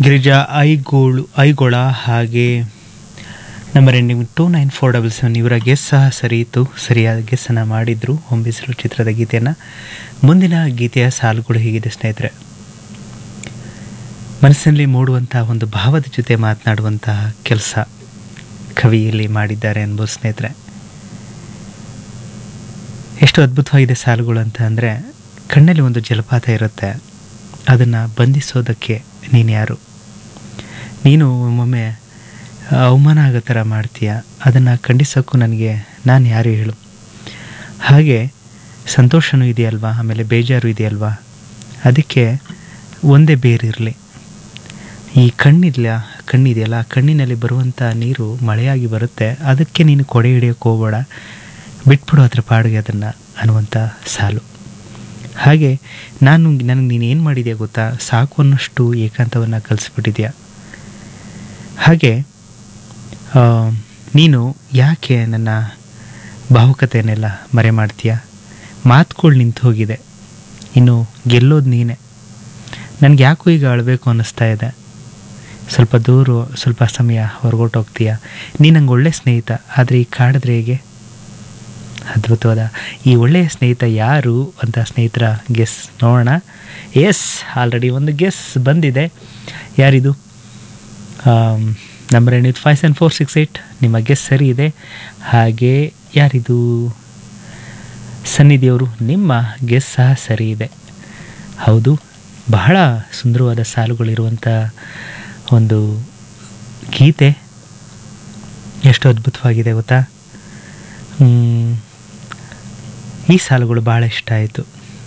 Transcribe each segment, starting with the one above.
ಗಿರಿಜಾ ಐಗೋಳು ಐಗೋಳ ಹಾಗೆ number ending two nine four double seven ಇವರ ಗೆಸ್ ಸಹ ಸರಿ ಇತ್ತು ಸರಿಯಾದ ಗೆಸ್ಸನ್ನು ಮಾಡಿದ್ರು ಹೊಂಬಿಸಿಲು ಚಿತ್ರದ ಗೀತೆಯನ್ನು ಮುಂದಿನ ಗೀತೆಯ ಸಾಲುಗಳು ಹೀಗಿದೆ ಸ್ನೇಹಿತರೆ ಮನಸ್ಸಿನಲ್ಲಿ ಮೂಡುವಂತಹ ಒಂದು ಭಾವದ ಜೊತೆ ಮಾತನಾಡುವಂತಹ ಕೆಲಸ ಕವಿಯಲ್ಲಿ ಮಾಡಿದ್ದಾರೆ ಅನ್ಬೋದು ಸ್ನೇಹಿತರೆ ಎಷ್ಟು ಅದ್ಭುತವಾಗಿದೆ ಸಾಲುಗಳು ಅಂತ ಅಂದರೆ ಕಣ್ಣಲ್ಲಿ ಒಂದು ಜಲಪಾತ ಇರುತ್ತೆ ಅದನ್ನು ಬಂಧಿಸೋದಕ್ಕೆ ನೀನು ಯಾರು ನೀನು ಒಮ್ಮೊಮ್ಮೆ ಅವಮಾನ ಆಗೋ ಥರ ಮಾಡ್ತೀಯ ಅದನ್ನು ಖಂಡಿಸೋಕ್ಕೂ ನನಗೆ ನಾನು ಯಾರು ಹೇಳು ಹಾಗೆ ಸಂತೋಷನೂ ಇದೆಯಲ್ವಾ ಆಮೇಲೆ ಬೇಜಾರು ಇದೆಯಲ್ವಾ ಅದಕ್ಕೆ ಒಂದೇ ಬೇರಿರಲಿ ಈ ಕಣ್ಣಿಲ್ಲ ಕಣ್ಣಿದೆಯಲ್ಲ ಆ ಕಣ್ಣಿನಲ್ಲಿ ಬರುವಂಥ ನೀರು ಮಳೆಯಾಗಿ ಬರುತ್ತೆ ಅದಕ್ಕೆ ನೀನು ಕೊಡೆ ಹಿಡಿಯೋಕ್ಕೆ ಹೋಗಬೇಡ ಬಿಟ್ಬಿಡು ಅದ್ರ ಪಾಡಿಗೆ ಅದನ್ನು ಅನ್ನುವಂಥ ಸಾಲು ಹಾಗೆ ನಾನು ನನಗೆ ನೀನು ಏನು ಮಾಡಿದ್ಯಾ ಗೊತ್ತಾ ಸಾಕು ಅನ್ನೋಷ್ಟು ಏಕಾಂತವನ್ನು ಕಲಿಸ್ಬಿಟ್ಟಿದ್ಯಾ ಹಾಗೆ ಆ, ನೀನು ಯಾಕೆ ನನ್ನ ಭಾವುಕತೆಯನ್ನೆಲ್ಲ ಮರೆ ಮಾಡ್ತೀಯಾ ಮಾತುಗಳು ನಿಂತು ಹೋಗಿದೆ ಇನ್ನು ಗೆಲ್ಲೋದು ನೀನೇ ನನಗೆ ಯಾಕೋ ಈಗ ಅಳಬೇಕು ಅನ್ನಿಸ್ತಾ ಇದೆ ಸ್ವಲ್ಪ ದೂರ ಸ್ವಲ್ಪ ಸಮಯ ಹೊರಗೊಟ್ಟೋಗ್ತೀಯ ನೀನು ನಂಗೆ ಒಳ್ಳೆ ಸ್ನೇಹಿತ ಆದರೆ ಈ ಕಾಡಿದ್ರೆ ಹೇಗೆ ಅದ್ಭುತವಾದ ಈ ಒಳ್ಳೆಯ ಸ್ನೇಹಿತ ಯಾರು ಅಂತ ಸ್ನೇಹಿತರ ಗೆಸ್ ನೋಡೋಣ ಎಸ್ ಆಲ್ರೆಡಿ ಒಂದು ಗೆಸ್ ಬಂದಿದೆ ಯಾರಿದು ನಂಬರ್ ಏನಿತ್ತು five seven four six eight ನಿಮ್ಮ ಗೆಸ್ ಸರಿ ಇದೆ ಹಾಗೆ ಯಾರಿದು ಸನ್ನಿಧಿಯವರು ನಿಮ್ಮ ಗೆಸ್ ಸಹ ಸರಿ ಇದೆ ಹೌದು ಬಹಳ ಸುಂದರವಾದ ಸಾಲುಗಳಿರುವಂಥ ಒಂದು ಗೀತೆ ಎಷ್ಟು ಅದ್ಭುತವಾಗಿದೆ ಗೊತ್ತಾ ಮ್, ಈ ಸಾಲುಗಳು ಭಾಳ ಇಷ್ಟ ಆಯಿತು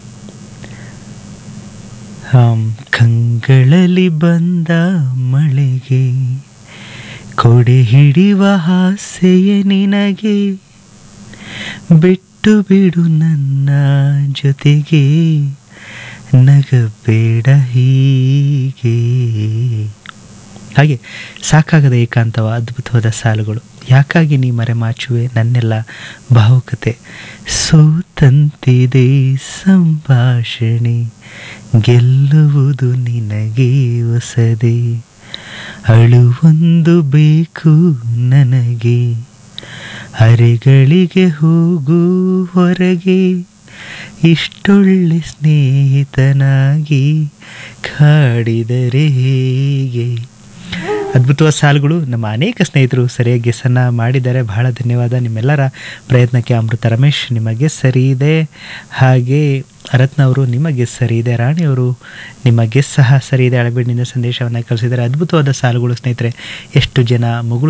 ಕಂಗಳಲ್ಲಿ ಬಂದ ಮಳೆಗೆ ಕೊಡೆ ಹಿಡಿವ ಹಾಸ್ಯ ನಿನಗೆ ಬಿಟ್ಟು ಬಿಡು ನನ್ನ ಜೊತೆಗೆ ನಗಬೇಡ ಹೀಗೆ ಹಾಗೆ ಸಾಕಾಗದ ಏಕಾಂತವ ಅದ್ಭುತವಾದ ಸಾಲುಗಳು ಯಾಕಾಗಿ ನೀ ಮರೆಮಾಚುವೆ ನನ್ನೆಲ್ಲ ಭಾವುಕತೆ ಸೋತಂತಿದೆ ಸಂಭಾಷಣೆ ಗೆಲ್ಲುವುದು ನಿನಗೆ ಹೊಸದೆ ಅಳುವೊಂದು ಬೇಕು ನನಗೆ ಅರೆಗಳಿಗೆ ಹೋಗು ಹೊರಗೆ ಇಷ್ಟೊಳ್ಳೆ ಸ್ನೇಹಿತನಾಗಿ ಕಾಡಿದರೆ ಹೇಗೆ ಅದ್ಭುತವಾದ ಸಾಲುಗಳು ನಮ್ಮ ಅನೇಕ ಸ್ನೇಹಿತರು ಸರಿಯಾಗಿ ಗೆಸ್ಸನ್ನು ಮಾಡಿದ್ದಾರೆ ಬಹಳ ಧನ್ಯವಾದ ನಿಮ್ಮೆಲ್ಲರ ಪ್ರಯತ್ನಕ್ಕೆ ಅಮೃತ ರಮೇಶ್ ನಿಮ್ಮ ಗೆಸ್ ಸರಿ ಇದೆ ಹಾಗೆ ರತ್ನ ಅವರು ನಿಮ್ಮ ಗೆಸ್ ಸರಿ ಇದೆ ರಾಣಿಯವರು ನಿಮ್ಮ ಗೆಸ್ ಸಹ ಸರಿ ಇದೆ ಅಳಬೇಡಿನಿಂದ ಸಂದೇಶವನ್ನು ಕಳಿಸಿದ್ದಾರೆ ಅದ್ಭುತವಾದ ಸಾಲುಗಳು ಸ್ನೇಹಿತರೆ ಎಷ್ಟು ಜನ ಮಗಳು